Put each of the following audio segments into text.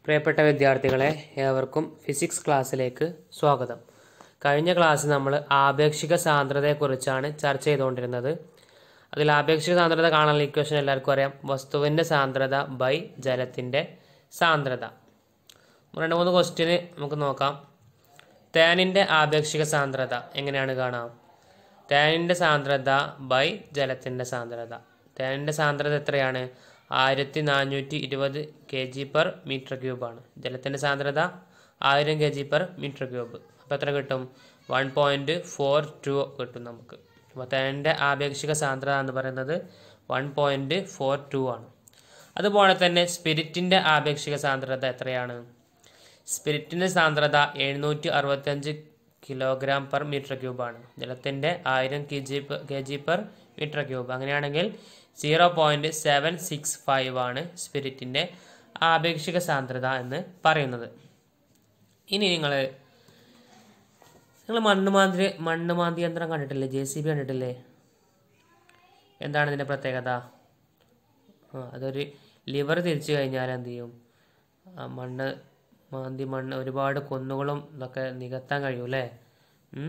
പ്രിയപ്പെട്ട വിദ്യാർത്ഥികളെ ഏവർക്കും ഫിസിക്സ് ക്ലാസ്സിലേക്ക് സ്വാഗതം കഴിഞ്ഞ ക്ലാസ്സിൽ നമ്മൾ ആപേക്ഷിക സാന്ദ്രതയെക്കുറിച്ചാണ് ചർച്ച ചെയ്തുകൊണ്ടിരുന്നത് അതിൽ ആപേക്ഷിക സാന്ദ്രത കാണാനുള്ള ഇക്വേഷൻ എല്ലാവർക്കും അറിയാം വസ്തുവിൻ്റെ സാന്ദ്രത ബൈ ജലത്തിൻ്റെ സാന്ദ്രത രണ്ട് മൂന്ന് ക്വസ്റ്റ്യന് നമുക്ക് നോക്കാം തേനിൻ്റെ ആപേക്ഷിക സാന്ദ്രത എങ്ങനെയാണ് കാണാം തേനിൻ്റെ സാന്ദ്രത ബൈ ജലത്തിൻ്റെ സാന്ദ്രത തേനിൻ്റെ സാന്ദ്രത എത്രയാണ് ആയിരത്തി നാനൂറ്റി ഇരുപത് കെ ജി പെർ മീറ്റർ ക്യൂബാണ് ജലത്തിൻ്റെ സാന്ദ്രത ആയിരം K G per metre cube അപ്പോൾ എത്ര കിട്ടും വൺ പോയിൻറ്റ് ഫോർ ടു കിട്ടും നമുക്ക് അപ്പോൾ തേനിൻ്റെ ആപേക്ഷിക സാന്ദ്രത എന്ന് പറയുന്നത് വൺ പോയിൻറ്റ് ഫോർ ടു ആണ് അതുപോലെ തന്നെ സ്പിരിറ്റിൻ്റെ ആപേക്ഷിക സാന്ദ്രത എത്രയാണ് സ്പിരിറ്റിൻ്റെ സാന്ദ്രത എഴുന്നൂറ്റി അറുപത്തഞ്ച് കിലോഗ്രാം പെർ മീറ്റർ ക്യൂബാണ് ജലത്തിൻ്റെ ആയിരം K G K G per metre cube അങ്ങനെയാണെങ്കിൽ zero point seven six five ആണ് സ്പിരിറ്റിൻ്റെ ആപേക്ഷിക സാന്ദ്രത എന്ന് പറയുന്നത് ഇനി നിങ്ങൾ നിങ്ങൾ മണ്ണ് മാന്തി മണ്ണ് മാന്തി യന്ത്രം കണ്ടിട്ടില്ലേ ജെ സി ബി കണ്ടിട്ടില്ലേ എന്താണ് ഇതിൻ്റെ പ്രത്യേകത ആ അതൊരു ലിവർ തിരിച്ചു കഴിഞ്ഞാൽ എന്ത് ചെയ്യും ആ മണ്ണ് മാന്തി മണ്ണ് ഒരുപാട് കുന്നുകളും ഇതൊക്കെ നികത്താൻ കഴിയും അല്ലേ ഉം?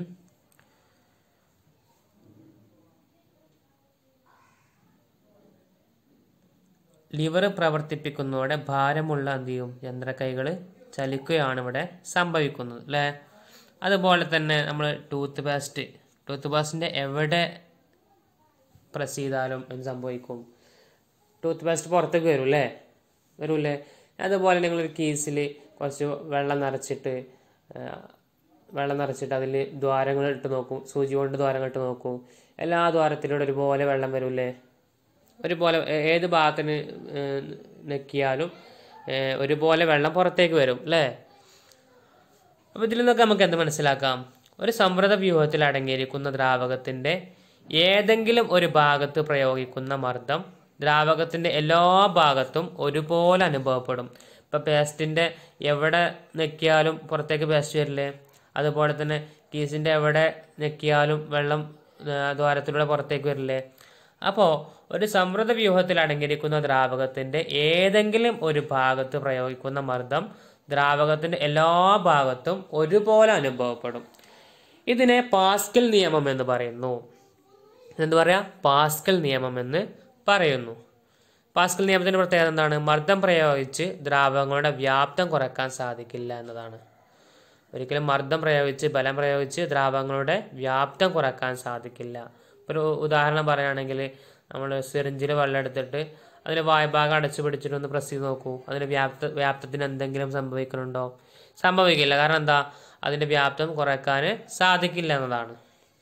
ലിവർ പ്രവർത്തിപ്പിക്കുന്നതോടെ ഭാരമുള്ള എന്ത് ചെയ്യും യന്ത്രക്കൈകൾ ചലിക്കുകയാണ് ഇവിടെ സംഭവിക്കുന്നത് അല്ലേ അതുപോലെ തന്നെ നമ്മൾ ടൂത്ത് പേസ്റ്റ് ടൂത്ത് പേസ്റ്റിൻ്റെ എവിടെ പ്രസ് ചെയ്താലും എന്ത് സംഭവിക്കും ടൂത്ത് പേസ്റ്റ് പുറത്തേക്ക് വരും അല്ലേ വരൂല്ലേ അതുപോലെ നിങ്ങളൊരു കീസിൽ കുറച്ച് വെള്ളം നിറച്ചിട്ട് ആ, വെള്ളം നിറച്ചിട്ട് അതിൽ ദ്വാരങ്ങൾ ഇട്ട് നോക്കും സൂചി കൊണ്ട് ദ്വാരങ്ങൾ ഇട്ട് നോക്കും എല്ലാ ദ്വാരത്തിലൂടെ ഒരുപോലെ വെള്ളം വരൂല്ലേ ഒരുപോലെ ഏ- ഏത് ഭാഗത്തിന് ഏ, നെക്കിയാലും ഏ, ഒരുപോലെ വെള്ളം പുറത്തേക്ക് വരും അല്ലേ അപ്പോൾ ഇതിൽ നിന്നൊക്കെ നമുക്ക് എന്ത് മനസ്സിലാക്കാം ഒരു സമ്പ്രദ വ്യൂഹത്തിൽ അടങ്ങിയിരിക്കുന്ന ദ്രാവകത്തിൻ്റെ ഏതെങ്കിലും ഒരു ഭാഗത്ത് പ്രയോഗിക്കുന്ന മർദ്ദം ദ്രാവകത്തിൻ്റെ എല്ലാ ഭാഗത്തും ഒരുപോലെ അനുഭവപ്പെടും ഇപ്പോൾ പേസ്റ്റിൻ്റെ എവിടെ നെക്കിയാലും പുറത്തേക്ക് പേസ്റ്റ് വരില്ലേ അതുപോലെ തന്നെ കീസിൻ്റെ എവിടെ നെക്കിയാലും വെള്ളം ആ, ദ്വാരത്തിലൂടെ പുറത്തേക്ക് വരില്ലേ അപ്പോൾ ഒരു സമ്പ്രദ വ്യൂഹത്തിൽ അടങ്ങിയിരിക്കുന്ന ദ്രാവകത്തിൻ്റെ ഏതെങ്കിലും ഒരു ഭാഗത്ത് പ്രയോഗിക്കുന്ന മർദ്ദം ദ്രാവകത്തിൻ്റെ എല്ലാ ഭാഗത്തും ഒരുപോലെ അനുഭവപ്പെടും ഇതിനെ പാസ്കൽ നിയമം എന്ന് പറയുന്നു എന്ത് പറയാ പാസ്കൽ നിയമം എന്ന് പറയുന്നു പാസ്കൽ നിയമത്തിന്റെ പ്രത്യേകത എന്താണ് മർദ്ദം പ്രയോഗിച്ച് ദ്രാവകങ്ങളുടെ വ്യാപ്തം കുറയ്ക്കാൻ സാധിക്കില്ല എന്നതാണ് ഒരിക്കലും മർദ്ദം പ്രയോഗിച്ച് ബലം പ്രയോഗിച്ച് ദ്രാവകങ്ങളുടെ വ്യാപ്തം കുറയ്ക്കാൻ സാധിക്കില്ല ഒരു ഉദാഹരണം പറയുകയാണെങ്കിൽ നമ്മൾ സിറിഞ്ചിൽ വെള്ളം എടുത്തിട്ട് അതിന് വായ്ഭാഗം അടച്ചു പിടിച്ചിട്ട് ഒന്ന് പ്രസ് ചെയ്ത് നോക്കൂ അതിന് വ്യാപ്ത വ്യാപ്തത്തിന് എന്തെങ്കിലും സംഭവിക്കുന്നുണ്ടോ സംഭവിക്കില്ല കാരണം എന്താ അതിൻ്റെ വ്യാപ്തം കുറയ്ക്കാൻ സാധിക്കില്ല എന്നതാണ്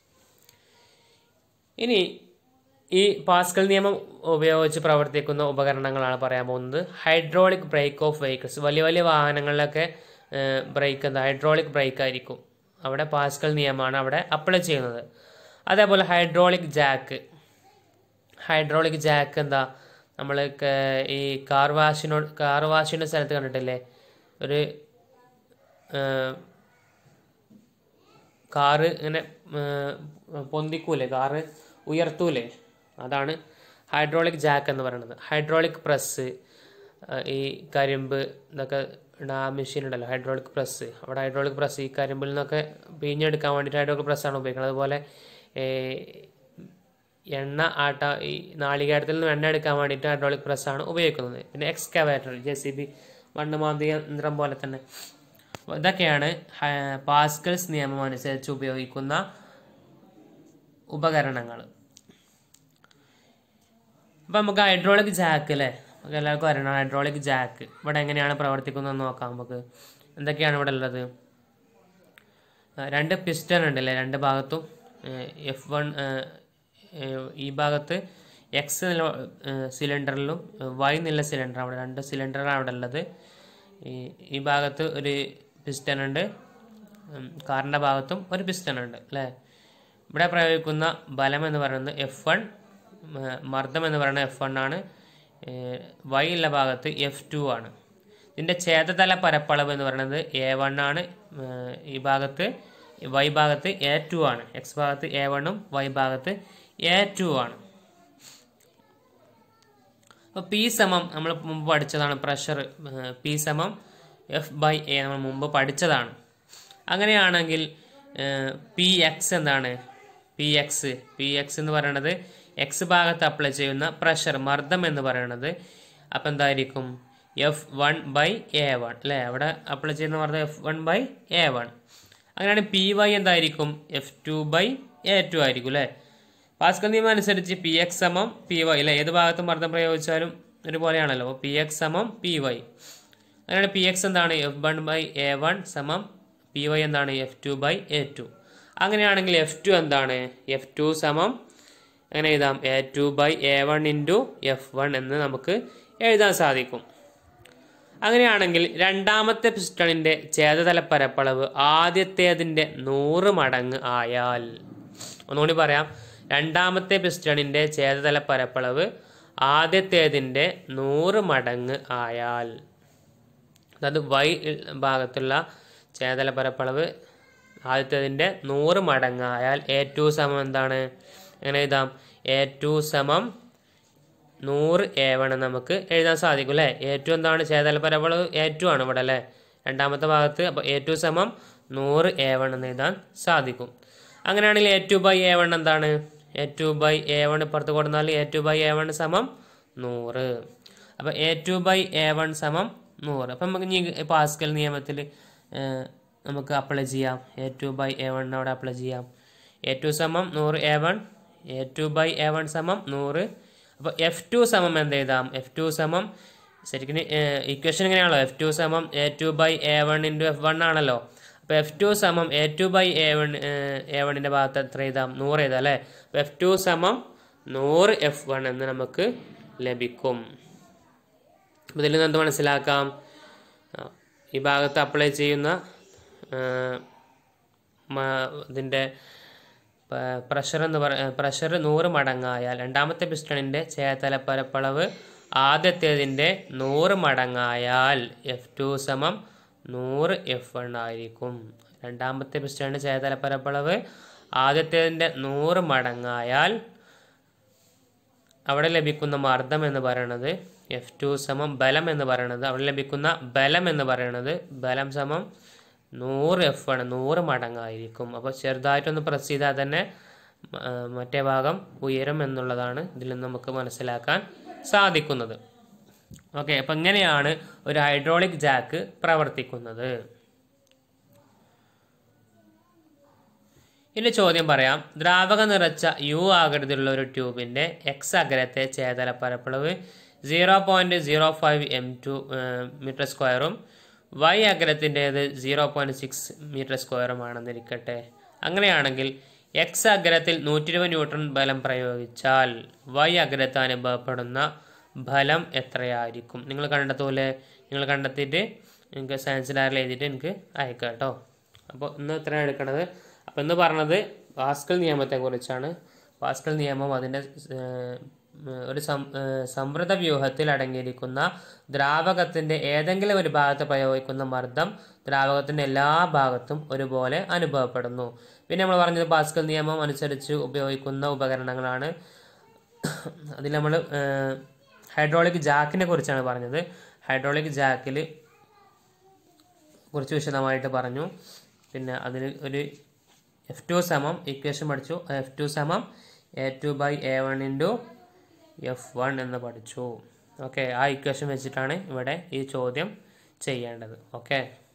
ഇനി ഈ പാസ്കൽ നിയമം ഉപയോഗിച്ച് പ്രവർത്തിക്കുന്ന ഉപകരണങ്ങളാണ് പറയാൻ പോകുന്നത് ഹൈഡ്രോളിക് ബ്രേക്ക് ഓഫ് വെഹിക്കിൾസ് വലിയ വലിയ വാഹനങ്ങളിലൊക്കെ ബ്രേക്ക് എന്താ ഹൈഡ്രോളിക് ബ്രേക്ക് ആയിരിക്കും അവിടെ പാസ്കൽ നിയമമാണ് അവിടെ അപ്ലൈ ചെയ്യുന്നത് അതേപോലെ ഹൈഡ്രോളിക് ജാക്ക് ഹൈഡ്രോളിക് ജാക്ക് എന്താ നമ്മൾ ഈ കാർ വാഷിനോട് കാർ വാഷിൻ്റെ സ്ഥലത്ത് കണ്ടിട്ടില്ലേ ഒരു ഏഹ്, കാറ് ഇങ്ങനെ ഏഹ്, പൊന്തിക്കൂലേ കാറ് ഉയർത്തൂലേ അതാണ് ഹൈഡ്രോളിക് ജാക്ക് എന്ന് പറയുന്നത് ഹൈഡ്രോളിക് പ്രസ് ഈ കരിമ്പ് ഇതൊക്കെ ഇടുന്ന ആ മെഷീൻ ഉണ്ടല്ലോ ഹൈഡ്രോളിക് പ്രസ് അവിടെ ഹൈഡ്രോളിക് പ്രസ് ഈ കരിമ്പിൽ നിന്നൊക്കെ പിഴിഞ്ഞെടുക്കാൻ വേണ്ടിയിട്ട് ഹൈഡ്രോളിക് പ്രസ്സാണ് ഉപയോഗിക്കുന്നത് അതുപോലെ ഏ, എണ്ണ ആട്ട ഈ നാളികേരത്തിൽ നിന്ന് എണ്ണ എടുക്കാൻ വേണ്ടിയിട്ട് ഹൈഡ്രോളിക് പ്രസ്സാണ് ഉപയോഗിക്കുന്നത് പിന്നെ എക്സ്കവേറ്റർ ജെ സി ബി മണ്ണ് മാന്തി യന്ത്രം പോലെ തന്നെ അപ്പോൾ ഇതൊക്കെയാണ് ഹ- പാസ്കൽസ് നിയമം അനുസരിച്ച് ഉപയോഗിക്കുന്ന ഉപകരണങ്ങൾ അപ്പം നമുക്ക് ഹൈഡ്രോളിക് ജാക്ക് അല്ലേ നമുക്ക് എല്ലാവർക്കും അറിയണം ഹൈഡ്രോളിക് ജാക്ക് ഇവിടെ എങ്ങനെയാണ് പ്രവർത്തിക്കുന്നതെന്ന് നോക്കാം നമുക്ക് എന്തൊക്കെയാണ് ഇവിടെ ഉള്ളത് ആ, രണ്ട് പിസ്റ്റൺ ഉണ്ടല്ലേ രണ്ട് ഭാഗത്തും എഫ് വൺ ഈ ഭാഗത്ത് എക്സ് നില സിലിണ്ടറിലും വൈ നില സിലിണ്ടർ അവിടെ രണ്ട് സിലിണ്ടറാണ് അവിടെ ഉള്ളത് ഈ ഈ ഭാഗത്ത് ഒരു പിസ്റ്റൺ ഉണ്ട് ഉം, കാറിൻ്റെ ഭാഗത്തും ഒരു പിസ്റ്റൺ ഉണ്ട് അല്ലേ ഇവിടെ പ്രയോഗിക്കുന്ന ബലം എന്ന് പറയുന്നത് എഫ് വൺ മർദ്ദം എന്ന് പറയുന്നത് എഫ് വൺ ആണ് വൈ ഉള്ള ഭാഗത്ത് എഫ് ടു ആണ് ഇതിൻ്റെ ഛേദതല പരപ്പളവ് എന്ന് പറയുന്നത് എ വൺ ആണ് ഏഹ് ഈ ഭാഗത്ത് വൈ ഭാഗത്ത് എ ടു ആണ് എക്സ് ഭാഗത്ത് എ വണ്ണും വൈ ഭാഗത്ത് എ ടു ആണ് അപ്പോൾ പി സമം നമ്മൾ മുമ്പ് പഠിച്ചതാണ് പ്രഷർ പി സമം എഫ് ബൈ എ നമ്മൾ മുമ്പ് പഠിച്ചതാണ് അങ്ങനെയാണെങ്കിൽ പി എക്സ് എന്താണ് പി എക്സ് പി എക്സ് എന്ന് പറയുന്നത് എക്സ് ഭാഗത്ത് അപ്ലൈ ചെയ്യുന്ന പ്രഷർ മർദ്ദം എന്ന് പറയുന്നത് അപ്പം എന്തായിരിക്കും F one by A one അല്ലേ അവിടെ അപ്ലൈ ചെയ്യുന്ന മർദ്ദം F one by A one അങ്ങനെയാണ് പി വൈ എന്തായിരിക്കും F two by A two ആയിരിക്കും അല്ലേ പാസ്കൽ നിയമം അനുസരിച്ച് പി എക്സ് സമം പി വൈ അല്ലേ ഏത് ഭാഗത്തും മർദ്ദം പ്രയോഗിച്ചാലും ഒരുപോലെയാണല്ലോ അപ്പോൾ പി എക്സ് സമം പി വൈ അങ്ങനെയാണ് പി എക്സ് എന്താണ് F one by A one സമം പി വൈ എന്താണ് F two by A two അങ്ങനെയാണെങ്കിൽ എഫ് ടു എന്താണ് എഫ് ടു സമം അങ്ങനെ എഴുതാം A to by A one into F one എന്ന് നമുക്ക് എഴുതാൻ സാധിക്കും അങ്ങനെയാണെങ്കിൽ രണ്ടാമത്തെ പിസ്റ്റണിൻ്റെ ഛേദതല പരപ്പളവ് ആദ്യത്തേതിൻ്റെ നൂറ് മടങ്ങ് ആയാൽ ഒന്നുകൂടി പറയാം രണ്ടാമത്തെ പിസ്റ്റണിൻ്റെ ഛേദതല പരപ്പളവ് ആദ്യത്തേതിൻ്റെ നൂറ് മടങ്ങ് ആയാൽ അതായത് വൈ ഭാഗത്തുള്ള ചേതല പരപ്പളവ് ആദ്യത്തേതിൻ്റെ നൂറ് മടങ്ങായാൽ എ ടു സമം എന്താണ് എങ്ങനെ എഴുതാം എ ടു സമം നൂറ് എ വൺ നമുക്ക് എഴുതാൻ സാധിക്കും അല്ലേ എ ടു എന്താണ് ചേതല പരപ്പളവ് എ ടു ആണ് ഇവിടെ അല്ലേ രണ്ടാമത്തെ ഭാഗത്ത് അപ്പോൾ എ ടു സമം നൂറ് എ വൺ എന്ന് എഴുതാൻ സാധിക്കും അങ്ങനെയാണെങ്കിൽ A to by A one എന്താണ് A to by A one ഇപ്പുറത്ത് കൊടുത്താൽ A to by A one സമം നൂറ് അപ്പോൾ എ ടു ബൈ എ വൺ സമം നൂറ് അപ്പം നമുക്ക് ഇനി പാസ്കൽ നിയമത്തിൽ നമുക്ക് അപ്ലൈ ചെയ്യാം A to by A one അവിടെ അപ്ലൈ ചെയ്യാം എ ടു സമം നൂറ് A one A to by A one സമം നൂറ് അപ്പോൾ എഫ് ടു സമം എന്ത് എഴുതാം എഫ് ടു സമം ശരിക്കും ഇക്വേഷൻ ഇങ്ങനെയാണല്ലോ എഫ് ടു സമം A to by A one into F one ആണല്ലോ അപ്പോൾ എഫ് ടു സമം A to by A one A വണ്ണിൻ്റെ ഭാഗത്ത് എത്ര എഴുതാം നൂറ് എഴുതാം അല്ലേ അപ്പോൾ എഫ് ടു സമം നൂറ് എഫ് വൺ എന്ന് നമുക്ക് ലഭിക്കും അപ്പോൾ ഇതിൽ നിന്ന് എന്ത് മനസ്സിലാക്കാം ആ, ഈ ഭാഗത്ത് അപ്ലൈ ചെയ്യുന്ന ഇതിൻ്റെ പ്രഷർ എന്ന് പറ പ്രഷർ നൂറ് മടങ്ങായാൽ രണ്ടാമത്തെ പിസ്റ്റണിൻ്റെ ചേതല പരപ്പളവ് ആദ്യത്തേതിൻ്റെ നൂറ് മടങ്ങായാൽ എഫ് ടു സമം നൂറ് എഫ് വൺ ആയിരിക്കും രണ്ടാമത്തെ പിസ്റ്റണിൻ്റെ ചേതല പരപ്പളവ് ആദ്യത്തേതിൻ്റെ നൂറ് മടങ്ങായാൽ അവിടെ ലഭിക്കുന്ന മർദ്ദം എന്ന് പറയുന്നത് എഫ് ടു സമം ബലം എന്ന് പറയുന്നത് അവിടെ ലഭിക്കുന്ന ബലം എന്ന് പറയുന്നത് ബലം സമം നൂറ് എഫ് ആണ് നൂറ് മടങ്ങായിരിക്കും അപ്പോൾ ചെറുതായിട്ടൊന്ന് പ്രസ് ചെയ്താൽ തന്നെ മ- ആ, മറ്റേ ഭാഗം ഉയരും എന്നുള്ളതാണ് ഇതിൽ നിന്ന് നമുക്ക് മനസ്സിലാക്കാൻ സാധിക്കുന്നത് ഓക്കെ അപ്പം ഇങ്ങനെയാണ് ഒരു ഹൈഡ്രോളിക് ജാക്ക് പ്രവർത്തിക്കുന്നത് ഇനി ചോദ്യം പറയാം ദ്രാവകം നിറച്ച യു ആകൃതിയിലുള്ള ഒരു ട്യൂബിൻ്റെ എക്സ് അഗ്രത്തെ ചേതല പരപ്പളവ് zero point zero five M two metre സ്ക്വയറും വൈ അഗ്രത്തിൻ്റേത് സീറോ പോയിൻറ്റ് സിക്സ് മീറ്റർ സ്ക്വയറുമാണെന്നിരിക്കട്ടെ അങ്ങനെയാണെങ്കിൽ എക്സ് അഗ്രത്തിൽ നൂറ്റി ഇരുപത് ന്യൂട്ടൺ ബലം പ്രയോഗിച്ചാൽ വൈ അഗ്രത്ത് അനുഭവപ്പെടുന്ന ഫലം എത്രയായിരിക്കും നിങ്ങൾ കണ്ടെത്തൂലെ നിങ്ങൾ കണ്ടെത്തിയിട്ട് നിങ്ങൾക്ക് സയൻസ് ഡയറിൽ എഴുതിയിട്ട് എനിക്ക് അയക്കാം കേട്ടോ അപ്പോൾ ഇന്ന് ഇത്രയാണ് എടുക്കണത് അപ്പോൾ ഇന്ന് പറഞ്ഞത് പാസ്കൽ നിയമത്തെക്കുറിച്ചാണ് പാസ്കൽ നിയമം അതിൻ്റെ ഏഹ്, ഒരു സം ഏഹ്, സമൃദ്ധ വ്യൂഹത്തിൽ അടങ്ങിയിരിക്കുന്ന ദ്രാവകത്തിൻ്റെ ഏതെങ്കിലും ഒരു ഭാഗത്ത് പ്രയോഗിക്കുന്ന മർദ്ദം ദ്രാവകത്തിൻ്റെ എല്ലാ ഭാഗത്തും ഒരുപോലെ അനുഭവപ്പെടുന്നു പിന്നെ നമ്മൾ പറഞ്ഞത് പാസ്കൽ നിയമം അനുസരിച്ച് ഉപയോഗിക്കുന്ന ഉപകരണങ്ങളാണ് അതിൽ നമ്മൾ ഹൈഡ്രോളിക് ജാക്കിനെ കുറിച്ചാണ് പറഞ്ഞത് ഹൈഡ്രോളിക് ജാക്കിൽ കുറച്ച് വിശദമായിട്ട് പറഞ്ഞു പിന്നെ അതിൽ ഒരു എഫ് ടു സമം ഇക്വേഷൻ പഠിച്ചു എഫ് ടു സമം A to by A one into F one എന്ന് പഠിച്ചു ഓക്കെ ആ ഇക്വേഷൻ വെച്ചിട്ടാണ് ഇവിടെ ഈ ചോദ്യം ചെയ്യേണ്ടത് ഓക്കെ